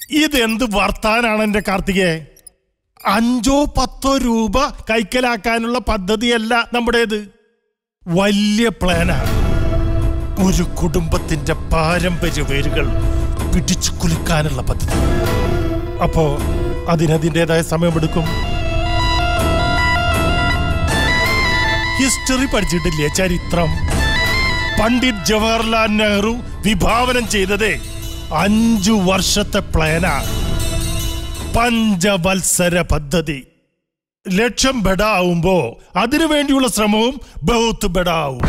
ഇതെന്ത് വർത്താനാണ് എന്റെ കാർത്തികേ അഞ്ചോ പത്തോ രൂപ കൈക്കലാക്കാനുള്ള പദ്ധതിയല്ല നമ്മുടേത് വലിയ പ്ലാനാണ് ഒരു കുടുംബത്തിന്റെ പാരമ്പര്യ വേരുകൾ പിടിച്ചു കുലുക്കാനുള്ള പദ്ധതി അപ്പോ അതിനതിൻ്റെതായ സമയമെടുക്കും ഹിസ്റ്ററി പഠിച്ചിട്ടില്ലേ ചരിത്രം പണ്ഡിറ്റ് ജവഹർലാൽ നെഹ്റു വിഭാവനം ചെയ്തത് അഞ്ചു വർഷത്തെ പ്ലാനാ പഞ്ചവത്സര പദ്ധതി ലക്ഷ്യം ബെടാവുമ്പോ അതിനു വേണ്ടിയുള്ള ശ്രമവും ബഹുത്ത് ബെടാവും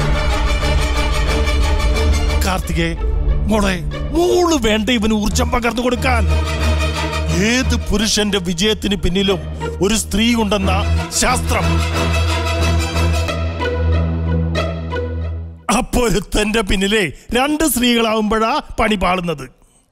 കാർത്തികേ മോളെ മോള് വേണ്ട ഇവന് ഊർജം പകർന്നു കൊടുക്കാൻ ഏത് പുരുഷന്റെ വിജയത്തിന് പിന്നിലും ഒരു സ്ത്രീ ഉണ്ടെന്ന ശാസ്ത്രം അപ്പൊരുത്തന്റെ പിന്നിലെ രണ്ട് സ്ത്രീകളാവുമ്പോഴാ പണി പാളുന്നത്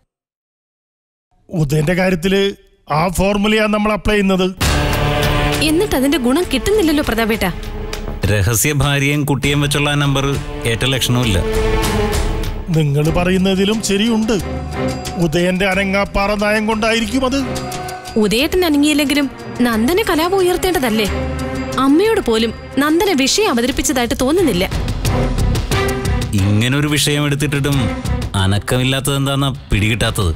ഉദയന്റെ കാര്യത്തില് ആ ഫോർമുലയാ നമ്മൾ അപ്ലൈ ചെയ്യുന്നത് എന്നിട്ട് അതിന്റെ ഗുണം കിട്ടുന്നില്ലല്ലോ പ്രതാപേട്ട രഹസ്യ ഭാര്യയും കുട്ടിയും വെച്ചുള്ള ആ നമ്പർ ഏറ്റ ലക്ഷണമില്ല നിങ്ങൾ പറയുന്നതിലും ശരിയുണ്ട് ഉദയന്റെ അനങ്ങാപ്പാറ നയം കൊണ്ടായിരിക്കും അത് ഉദയേട്ടൻ അനങ്ങിയില്ലെങ്കിലും നന്ദനെ കലാപം ഉയർത്തേണ്ടതല്ലേ അമ്മയോട് പോലും നന്ദനെ വിഷയം അവതരിപ്പിച്ചതായിട്ട് തോന്നുന്നില്ല ഇങ്ങനൊരു വിഷയം എടുത്തിട്ടിട്ടും അനക്കമില്ലാത്തത് എന്താന്നാ പിടികിട്ടാത്തത്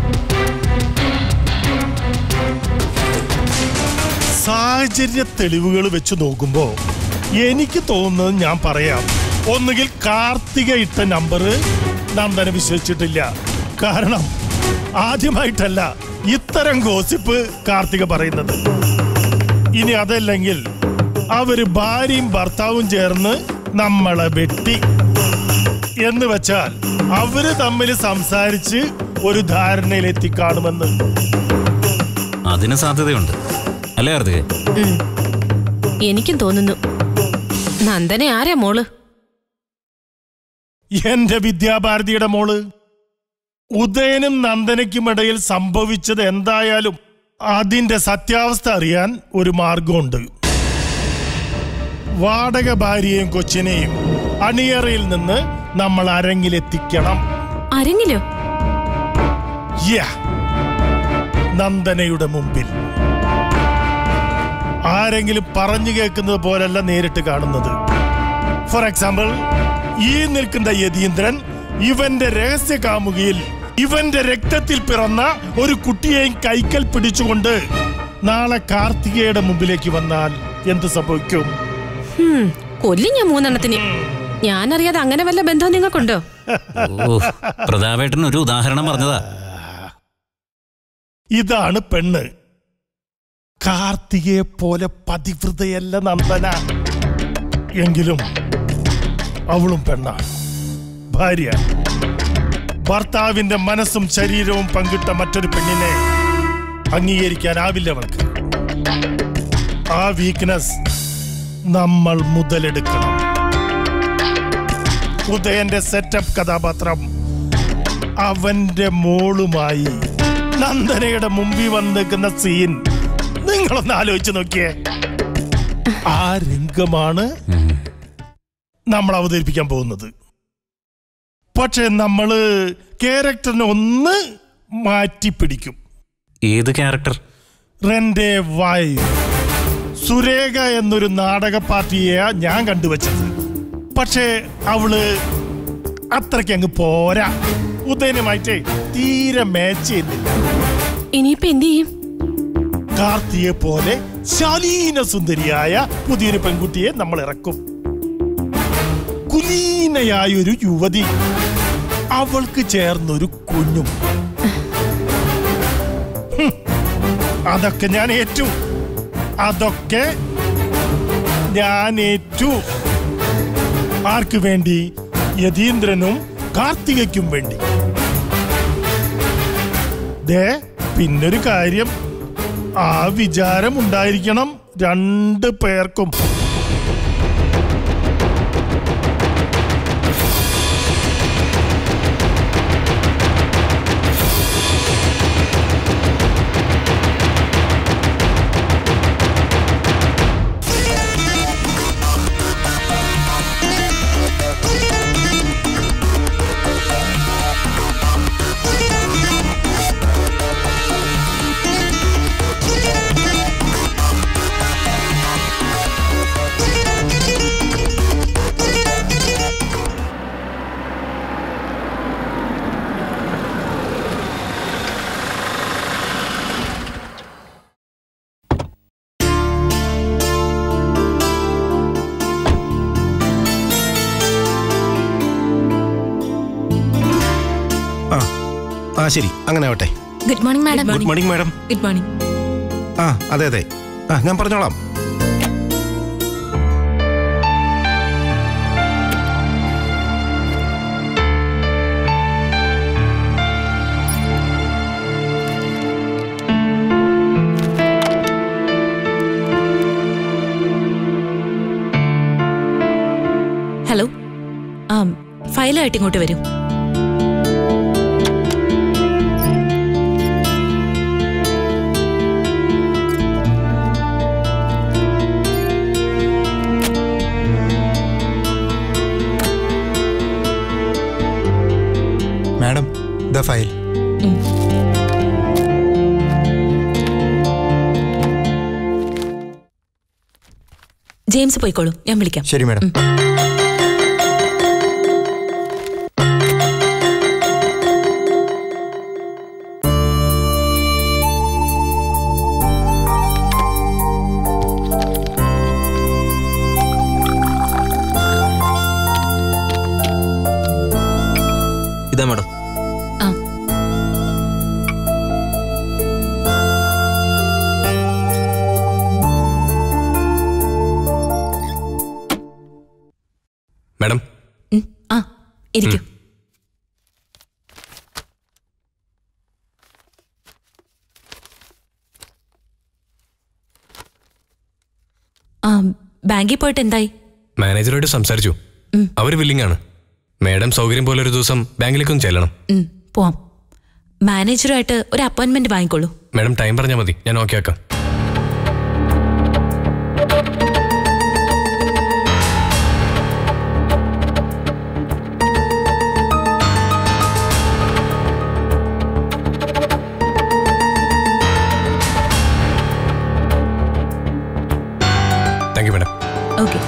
സാഹചര്യ തെളിവുകൾ വെച്ച് നോക്കുമ്പോ എനിക്ക് തോന്നുന്നത് ഞാൻ പറയാം ഒന്നുകിൽ കാർത്തിക ഇട്ട നമ്പർ നന്ദന വിശ്വസിച്ചിട്ടില്ല കാരണം ആദ്യമായിട്ടല്ല ഇത്തരം ഗോസിപ്പ് കാർത്തിക പറയുന്നത് ഇനി അതല്ലെങ്കിൽ അവര് ഭാര്യയും ഭർത്താവും ചേർന്ന് നമ്മളെ വെട്ടി എന്ന് വെച്ചാൽ അവര് തമ്മിൽ സംസാരിച്ച് ഒരു ധാരണയിൽ എത്തിക്കാണുമെന്ന് അതിന് സാധ്യതയുണ്ട് അല്ലേ കാർത്തികേ ഉം. എനിക്കും തോന്നുന്നു നന്ദനെ ആരാ മോള് എന്റെ വിദ്യാഭാരതിയുടെ മോള് ഉദയനും നന്ദനയ്ക്കുമിടയിൽ സംഭവിച്ചത് എന്തായാലും അതിന്റെ സത്യാവസ്ഥ അറിയാൻ ഒരു മാർഗമുണ്ട് വാടക ഭാര്യയും കൊച്ചിനെയും അണിയറയിൽ നിന്ന് നമ്മൾ അരങ്ങിലെത്തിക്കണം അരങ്ങിലോ Yeah. നന്ദനയുടെ മുമ്പിൽ ആരെങ്കിലും പറഞ്ഞു കേൾക്കുന്നത് പോലല്ല നേരിട്ട് കാണുന്നത് ഫോർ എക്സാമ്പിൾ ഈ നിൽക്കുന്ന യതീന്ദ്രൻ ഇവന്റെ രഹസ്യ കാമുകിയിൽ ഇവന്റെ രക്തത്തിൽ പിറന്ന ഒരു കുട്ടിയെയും കൈക്കൽ പിടിച്ചുകൊണ്ട് നാളെ കാർത്തികയുടെ മുമ്പിലേക്ക് വന്നാൽ എന്ത് സംഭവിക്കും ഹും, കൊല്ലും ഞാൻ മൂന്നെണ്ണത്തിന് ഞാനറിയാതെ അങ്ങനെ വല്ല ബന്ധവും നിങ്ങൾക്കുണ്ടോ ഓ പ്രതാപേട്ടൻ ഒരു ഉദാഹരണം പറഞ്ഞതാ ഇതാണ് പെണ്ണ് കാർത്തികയെ പോലെ പതിവ്രതയല്ല നന്ദന എങ്കിലും അവളും പെണ്ണാണ് ഭാര്യ ഭർത്താവിന്റെ മനസ്സും ശരീരവും പങ്കിട്ട മറ്റൊരു പെണ്ണിനെ അംഗീകരിക്കാനാവില്ല അവൾക്ക് ആ വീക്ക്നെസ് നമ്മൾ മുതലെടുക്കണം ഉദയന്റെ സെറ്റപ്പ് കഥാപാത്രം അവന്റെ മോളുമായി നന്ദനയുടെ മുമ്പിൽ വന്ന് നിൽക്കുന്ന സീൻ നിങ്ങളൊന്ന് ആലോചിച്ച് നോക്കിയേ ആ രംഗമാണ് നമ്മൾ അവതരിപ്പിക്കാൻ പോകുന്നത് പക്ഷെ നമ്മള് ക്യാരക്ടറിനെ ഒന്ന് മാറ്റി പിടിക്കും ഏത് ക്യാരക്ടർ റെന്റെ വായു സുരേഖ എന്നൊരു നാടക പാർട്ടിയെ ഞാൻ കണ്ടുവച്ചത് പക്ഷേ അവള് അത്രയ്ക്ക് അങ്ങ് പോരാ ഉദയനുമായിട്ട് തീരെ മാച്ച് ചെയ്യുന്നില്ല ഇനിയിപ്പോ എന്ത് ചെയ്യും കാർത്തിയെ പോലെ ശാലീന സുന്ദരിയായ പുതിയൊരു പെൺകുട്ടിയെ നമ്മൾ ഇറക്കും കുലീനയായൊരു യുവതി അവൾക്ക് ചേർന്നൊരു കുഞ്ഞും ഹും, അതൊക്കെ ഞാൻ ഏറ്റു അതൊക്കെ ഞാൻ ഏറ്റു ആർക്ക് വേണ്ടി യതീന്ദ്രനും കാർത്തികയ്ക്കും വേണ്ടി ദേ പിന്നൊരു കാര്യം ആ വിചാരം ഉണ്ടായിരിക്കണം രണ്ട് പേർക്കും ആ ശരി അങ്ങനെ ആവട്ടെ good morning madam good morning madam good morning ആ അതെ അതെ ആ ഞാൻ പറഞ്ഞോളാം ഹലോ ആ ഫയലായിട്ട് ഇങ്ങോട്ട് വരൂ മാഡം ദ ഫയൽ ജെയിംസ് പോയിക്കോളൂ ഞാൻ വിളിക്കാം ശരി മാഡം ഇതാ മാഡം ആ മാഡം ഉം, ആ ഇരിക്കൂ ആ ബാങ്കിൽ പോയിട്ട് എന്തായി മാനേജറുമായിട്ട് സംസാരിച്ചു അവർ വില്ലിംഗ് ആണ് മാഡം സൗകര്യം പോലെ ഒരു ദിവസം ബാങ്കിലേക്കൊന്ന് ചെല്ലണം ഉം, പോവാം മാനേജറുമായിട്ട് ഒരു അപ്പോയിന്റ്മെന്റ് വാങ്ങിക്കോളൂ മാഡം ടൈം പറഞ്ഞാൽ മതി ഞാൻ ഓക്കെ ആക്കാം താങ്ക് യു മാഡം ഓക്കെ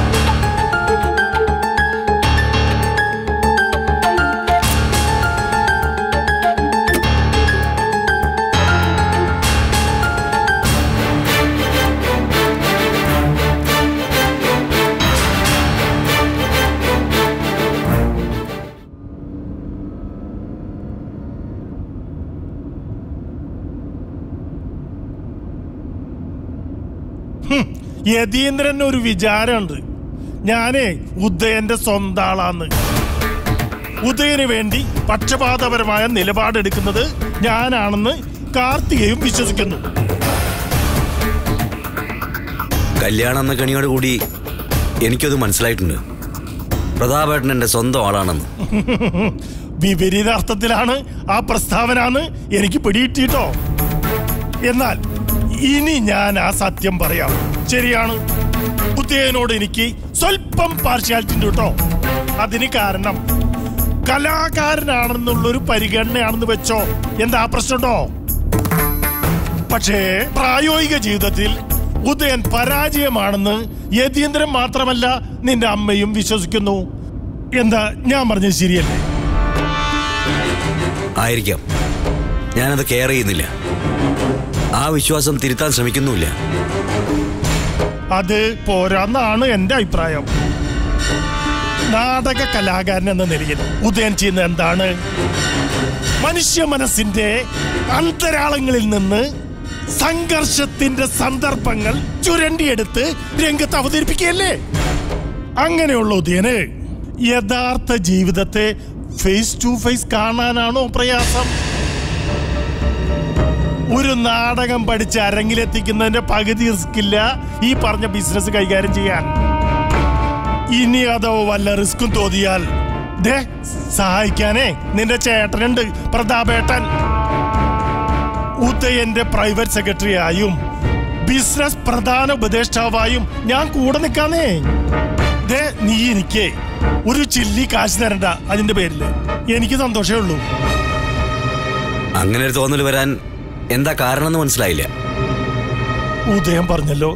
യതീന്ദ്രന് ഒരു വിചാരമുണ്ട് ഞാനേ ഉദയന്റെ സ്വന്തം ആളാന്ന് ഉദയന് വേണ്ടി പക്ഷപാതപരമായ നിലപാടെടുക്കുന്നത് ഞാനാണെന്ന് കാർത്തികയും വിശ്വസിക്കുന്നു കല്യാണം എന്ന കണിയോട് കൂടി എനിക്കത് മനസ്സിലായിട്ടുണ്ട് പ്രതാപേട്ടൻ എൻ്റെ സ്വന്തം ആളാണെന്ന് വിപരീത അർത്ഥത്തിലാണ് ആ പ്രസ്താവന എനിക്ക് പിടിയിട്ടിട്ടോ എന്നാൽ ഇനി ഞാൻ ആ സത്യം പറയാം ശരിയാണ് ഉദയനോട് എനിക്ക് സ്വല്പം പാർഷ്യാലിറ്റി ഉണ്ട് കേട്ടോ അതിന് കാരണം കലാകാരനാണെന്നുള്ളൊരു പരിഗണനയാണെന്ന് വെച്ചോ എന്താ പ്രശ്നമുണ്ടോ പക്ഷേ പ്രായോഗിക ജീവിതത്തിൽ ഉദയൻ പരാജയമാണെന്ന് യതീന്ദ്രൻ മാത്രമല്ല നിന്റെ അമ്മയും വിശ്വസിക്കുന്നു എന്താ ഞാൻ പറഞ്ഞത് ശരിയല്ലേ ആയിരിക്കാം ഞാനത് കെയർ ചെയ്യുന്നില്ല ആ വിശ്വാസം തിരുത്താൻ ശ്രമിക്കുന്നുമില്ല അത് പോരാന്നാണ് എന്റെ അഭിപ്രായം നാടക കലാകാരൻ എന്ന നിലയിൽ ഉദയൻ ചെയ്യുന്ന എന്താണ് മനുഷ്യ മനസ്സിന്റെ അന്തരാളങ്ങളിൽ നിന്ന് സംഘർഷത്തിന്റെ സന്ദർഭങ്ങൾ ചുരണ്ടിയെടുത്ത് രംഗത്ത് അവതരിപ്പിക്കുകയല്ലേ അങ്ങനെയുള്ള ഉദയന് യഥാർത്ഥ ജീവിതത്തെ ഫേസ് ടു ഫേസ് കാണാനാണോ പ്രയാസം ഒരു നാടകം പഠിച്ച് അരങ്ങിലെത്തിക്കുന്നതിന്റെ പകുതി റിസ്ക് ഇല്ല ഈ പറഞ്ഞ ബിസിനസ് കൈകാര്യം ചെയ്യാൻ ഇനി അതോ വല്ല റിസ്ക്കും തോന്നിയാൽ ദേ സഹായിക്കാനേ നിന്റെ ചേട്ടനുണ്ട് പ്രതാപേട്ടൻ ഉദയന്റെ പ്രൈവറ്റ് സെക്രട്ടറി ആയും ബിസിനസ് പ്രധാന ഉപദേഷ്ടാവായും ഞാൻ കൂടെ നിൽക്കാന്നേ ദേ നീ എനിക്ക് ഒരു ചില്ലി കാശ് തരണ്ട അതിന്റെ പേരില് എനിക്ക് സന്തോഷമേ ഉള്ളൂ അങ്ങനെ ഒരു തോന്നൽ വരാൻ എന്താ കാരണം എന്ന് മനസ്സിലായില്ല ഉദയം പറഞ്ഞല്ലോ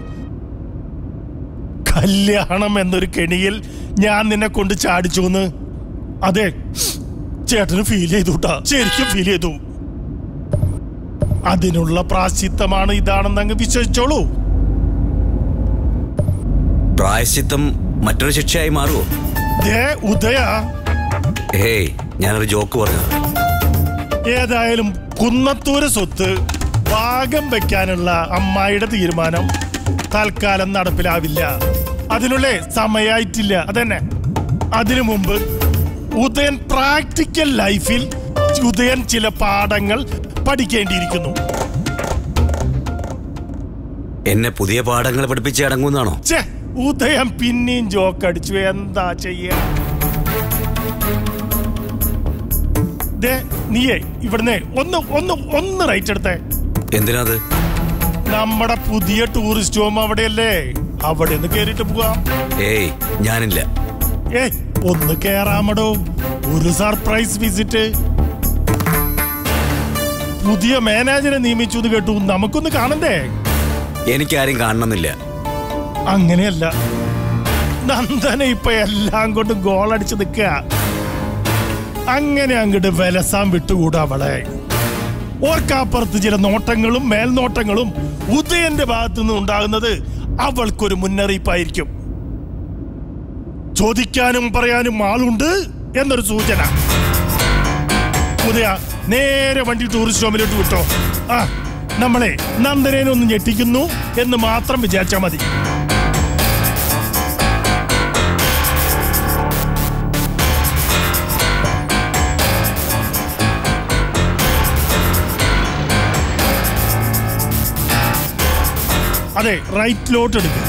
കല്യാണം എന്നൊരു കെണിയിൽ ഞാൻ നിന്നെ കൊണ്ട് ചാടിച്ചു എന്ന് അതെ ചേട്ടന് ഫീൽ ചെയ്തുട്ടാ ശരിക്കും ഫീൽ ചെയ്തു അതിനുള്ള പ്രാശ്ചിത്തമാണ് ഇതാണെന്ന് അങ്ങ് വിശ്വസിച്ചോളൂ പ്രായശ്ചിത്തം മറ്റൊരു ശിക്ഷയായി മാറുമോ ദേ ഉദയ ഹേയ് ഞാനൊരു ജോക്ക് പറഞ്ഞത് ഏതായാലും കുന്നത്തൂര് സ്വത്ത് ഭാഗം വെക്കാനുള്ള അമ്മായിയുടെ തീരുമാനം തൽക്കാലം നടപ്പിലാവില്ല അതിനുള്ള സമയായിട്ടില്ല അതന്നെ അതിനു മുമ്പ് ഉദയൻ പ്രാക്ടിക്കൽ ലൈഫിൽ ഉദയൻ ചില പാഠങ്ങൾ പഠിക്കേണ്ടിയിരിക്കുന്നു എന്നെ പുതിയ പാഠങ്ങൾ പഠിപ്പിച്ച് അടങ്ങുന്നതാണോ ഛേ ഉദയം പിന്നെയും ജോക്ക് അടിച്ചു എന്താ ചെയ്യ ദേ നീയേ ഇവിടുന്ന് ഒന്ന് ഒന്ന് ഒന്ന് റൈറ്റ് എടുത്തേ എന്തിനാത് നമ്മുടെ പുതിയ ടൂറിസ്റ്റ് ഹോം അവിടെയല്ലേ അവിടെ ഒന്ന് കേറിയിട്ട് പോവാം ഏയ് ഞാനില്ല ഏ ഒന്ന് കേറാമടോ ഒരു സർപ്രൈസ് വിസിറ്റ് പുതിയ മാനേജറെ നിയമിച്ചു എന്ന് കേട്ടു നമുക്കൊന്ന് കാണണ്ടേ എനിക്കാരും കാണണമെന്നില്ല അങ്ങനെയല്ല നന്ദന ഇപ്പൊ എല്ലാം കൊണ്ടും ഗോളടിച്ച് നിൽക്കുക അങ്ങനെ അങ്ങോട്ട് വിലസാൻ വിട്ടുകൂടാ അവളെ ഓർക്കാപ്പുറത്ത് ചില നോട്ടങ്ങളും മേൽനോട്ടങ്ങളും ഉദയന്റെ ഭാഗത്തു നിന്ന് ഉണ്ടാകുന്നത് അവൾക്കൊരു മുന്നറിയിപ്പായിരിക്കും ചോദിക്കാനും പറയാനും ആളുണ്ട് എന്നൊരു സൂചന ഉദയ നേരെ വണ്ടി ടൂറിസ്റ്റ് ഹോമിലോട്ട് വിട്ടോ ആ നമ്മളെ നന്ദനേനെ ഒന്ന് ഞെട്ടിക്കുന്നു എന്ന് മാത്രം വിചാരിച്ചാൽ മതി അതെ റൈറ്റിലോട്ട് എടുക്കുക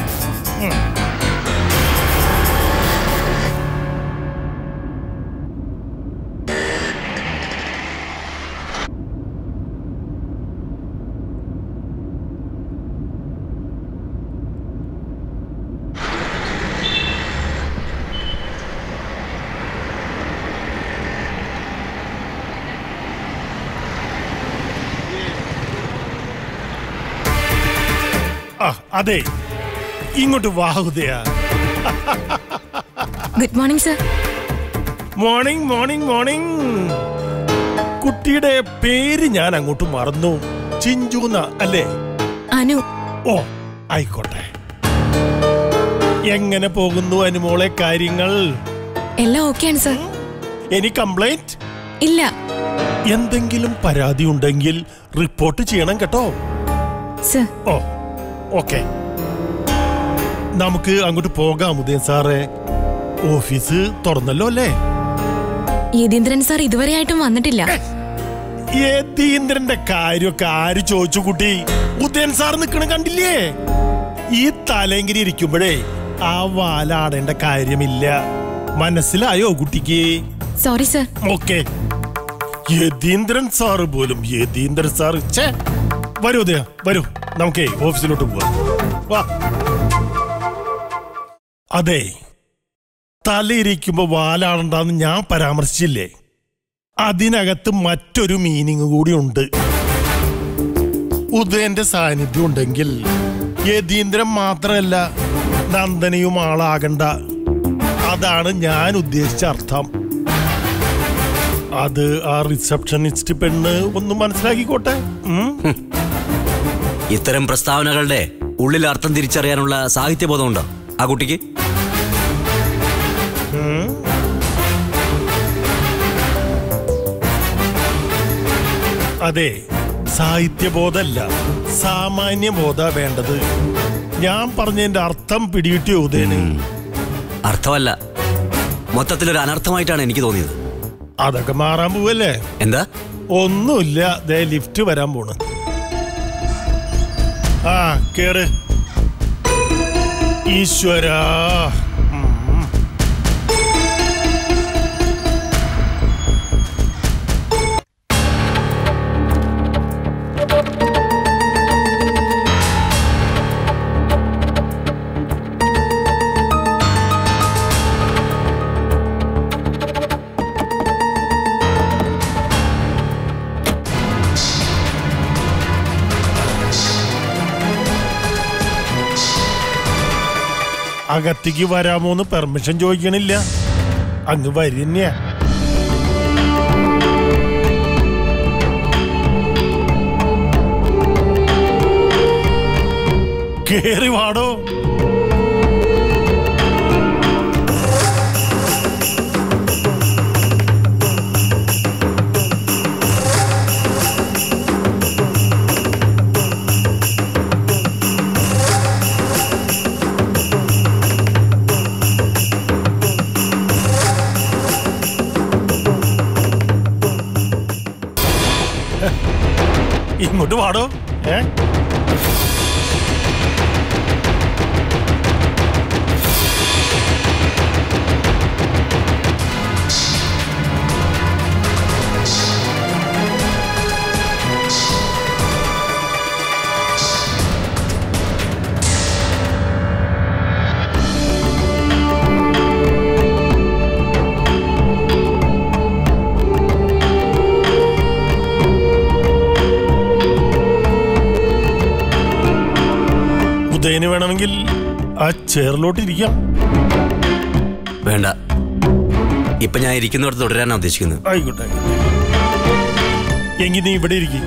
ആ അതെ ഇങ്ങോട്ട് വാഹുദയാ good morning sir morning morning morning കുട്ടിയുടെ പേര് ഞാൻ അങ്ങോട്ട് മറന്നു ചിഞ്ചൂന്ന അല്ലേ അനു ഓ ആയിക്കോട്ടെ എങ്ങനെ പോകുന്നു അനുമോളെ കാര്യങ്ങൾ എല്ലാം ഓക്കെയാണ് സർ എനി കംപ്ലൈന്റ് ഇല്ല എന്തെങ്കിലും പരാതി ഉണ്ടെങ്കിൽ റിപ്പോർട്ട് ചെയ്യണം കേട്ടോ സർ ഓ ഓക്കെ നമുക്ക് അങ്ങോട്ട് പോകാം ഉദയൻ സാറേ ഓഫീസ് തുറന്നല്ലോ അല്ലേ യതീന്ദ്രൻ സാർ ഇതുവരെയായിട്ടും വന്നിട്ടില്ല യതീന്ദ്രന്റെ കാര്യമൊക്കെ ആര് ചോദിച്ചു കുട്ടി ഉദയൻ സാർ നിക്കണ കണ്ടില്ലേ ഈ തലങ്കിരി ഇരിക്കുമ്പോഴേ ആ വാലാടേണ്ട കാര്യമില്ല മനസ്സിലായോ കുട്ടിക്ക് സോറി സർ ഓക്കെ യതീന്ദ്രൻ സാറ് പോലും യതീന്ദ്രൻ സാറ് ഛേ വരൂ ഉദയ വരൂ നമുക്കേ ഓഫീസിലോട്ട് പോവാം വാ അതെ തലയിരിക്കുമ്പോ വാലാടണ്ടെന്ന് ഞാൻ പരാമർശിച്ചില്ലേ അതിനകത്ത് മറ്റൊരു മീനിങ് കൂടി ഉണ്ട് ഉദയന്റെ സാന്നിധ്യം ഉണ്ടെങ്കിൽ യതീന്ദ്രൻ മാത്രമല്ല നന്ദനയും ആളാകണ്ട അതാണ് ഞാൻ ഉദ്ദേശിച്ച അർത്ഥം അത് ആ റിസപ്ഷനിസ്റ്റ് പെണ്ണ് ഒന്ന് മനസ്സിലാക്കിക്കോട്ടെ ഉം? ഇത്തരം പ്രസ്താവനകളുടെ ഉള്ളിൽ അർത്ഥം തിരിച്ചറിയാനുള്ള സാഹിത്യബോധം ഉണ്ടോ ആ കുട്ടിക്ക് അതെ സാഹിത്യബോധമല്ല സാമാന്യ ബോധ വേണ്ടത് ഞാൻ പറഞ്ഞതിന്റെ അർത്ഥം പിടികിട്ടിയോ ഉദയന് അർത്ഥമല്ല മൊത്തത്തിലൊരു അനർത്ഥമായിട്ടാണ് എനിക്ക് തോന്നിയത് അതൊക്കെ മാറാൻ പോവല്ലേ എന്താ ഒന്നുമില്ല ദേ ലിഫ്റ്റ് വരാൻ പോണ് ആ കേറ് ഈശ്വരാ ഉം. അകത്തേക്ക് വരാമോന്ന് പെർമിഷൻ ചോദിക്കണില്ല അങ്ങ് വരുന്നയാ കേറി വാടോ ഇങ്ങോട്ട് വാടോ ഏ ഉദയന് വേണമെങ്കിൽ ആ ചെയറിലോട്ട് ഇരിക്കാം വേണ്ട ഇപ്പൊ ഞാൻ ഇരിക്കുന്നിടത്ത് തുടരാനാണ് ഉദ്ദേശിക്കുന്നത് ആയിക്കോട്ടെ എങ്കിൽ നീ ഇവിടെ ഇരിക്കും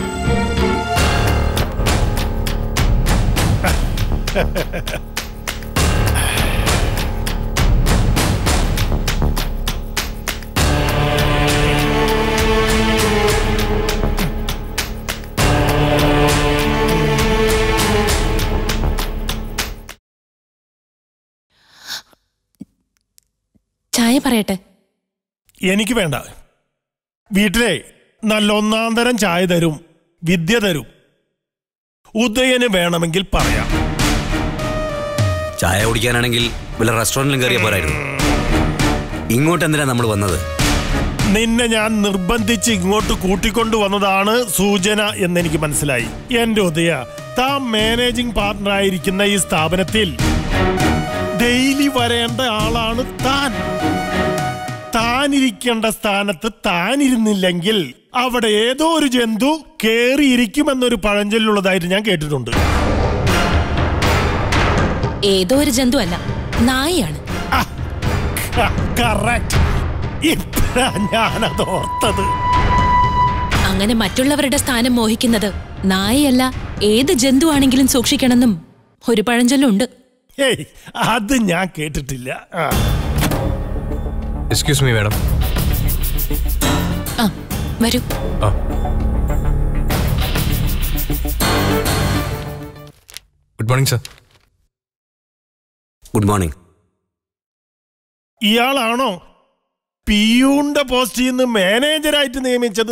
ചായ പറയട്ടെ എനിക്ക് വേണ്ട വീട്ടിലെ നല്ല ഒന്നാം തരം ചായ തരും വിദ്യ തരും ഉദയന് വേണമെങ്കിൽ പറയാം ചായ കുടിക്കാനാണെങ്കിൽ വല്ല റെസ്റ്റോറൻറ്റിലും കയറിയ പോരായിരുന്നു ഇങ്ങോട്ട് എന്തിനാ നമ്മൾ വന്നത് നിന്നെ ഞാൻ നിർബന്ധിച്ച് ഇങ്ങോട്ട് കൂട്ടിക്കൊണ്ടു വന്നതാണ് സൂചന എന്നെനിക്ക് മനസ്സിലായി എന്റെ ഉദയ താൻ മാനേജിംഗ് പാർട്ണർ ആയിരിക്കുന്ന ഈ സ്ഥാപനത്തിൽ ഡെയിലി വരേണ്ട ആളാണ് താൻ താനിരിക്കേണ്ട സ്ഥാനത്ത് താനിരുന്നില്ലെങ്കിൽ അവിടെ ഏതോ ഒരു ജന്തു കേറിയിരിക്കുമെന്നൊരു പഴഞ്ചൊല്ലുള്ളതായിട്ട് ഞാൻ കേട്ടിട്ടുണ്ട് ഏതോ ഒരു ജന്തു അല്ല നായയാണ് കറക്റ്റ് ഇപ്പഴാ ഞാനത് ഓർത്തത് അങ്ങനെ മറ്റുള്ളവരുടെ സ്ഥാനം മോഹിക്കുന്നത് നായയല്ല ഏത് ജന്തുവാണെങ്കിലും സൂക്ഷിക്കണമെന്നും ഒരു പഴഞ്ചൊല്ലുണ്ട് ഏയ് അത് ഞാൻ കേട്ടിട്ടില്ല ആ എക്സ്ക്യൂസ് മീ മാഡം ആ വരൂ ആ good morning sir good morning ഇയാളാണോ പിയൂന്റെ പോസ്റ്റിൽ നിന്ന് മാനേജരായിട്ട് നിയമിച്ചത്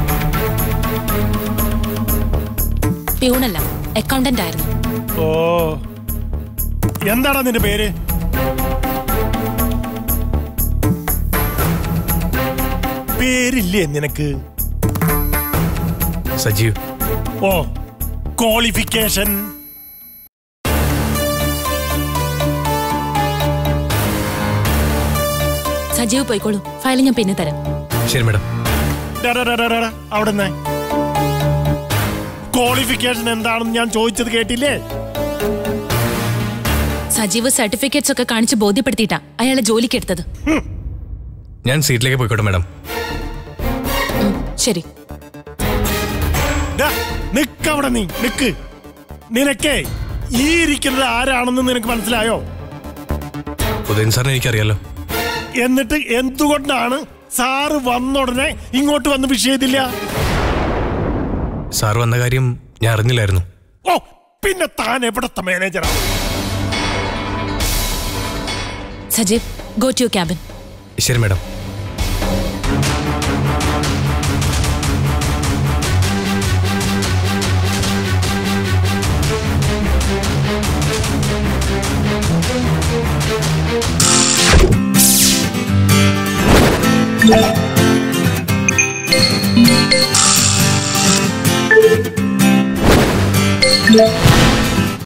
പ്യൂണല്ല അക്കൗണ്ടന്റ് ആയിരുന്നു ഓ എന്താടാ നിന്റെ പേര് പേരില്ലേ നിനക്ക് സജീവ് ഓ ക്വാളിഫിക്കേഷൻ സജീവ് പോയിക്കോളൂ ഫയൽ ഞാൻ പിന്നെ തരാം ശരി മാഡം അവിടെ ക്വാളിഫിക്കേഷൻ എന്താണെന്ന് ഞാൻ ചോദിച്ചത് കേട്ടില്ലേ സജീവ് സർട്ടിഫിക്കറ്റ്സ് ഒക്കെ കാണിച്ച് ബോധ്യപ്പെടുത്തിയിട്ടാ അയാളെ ജോലിക്ക് എടുത്തത് ഞാൻ സീറ്റിലേക്ക് പോയിക്കോട്ടെ മാഡം ഉം, ശരി ദാ, നിക്കവിടെ നീ നിക്ക് നിനക്കേ ഈ ഇരിക്കുന്നത് ആരാണെന്ന് നിനക്ക് മനസ്സിലായോ ഉദയൻ സാറിനെ എനിക്കറിയാലോ എന്നിട്ട് എന്തുകൊണ്ടാണ് സാറ് വന്നുടനെ ഇങ്ങോട്ട് വന്ന് വിഷയത്തില്ല സാർ വന്ന കാര്യം ഞാൻ അറിഞ്ഞില്ലായിരുന്നു ഓ പിന്നെ താൻ എവിടത്തെ മാനേജറാണ് സജീവ് ഗോ ടു ക്യാബിൻ ശരി മാഡം ആ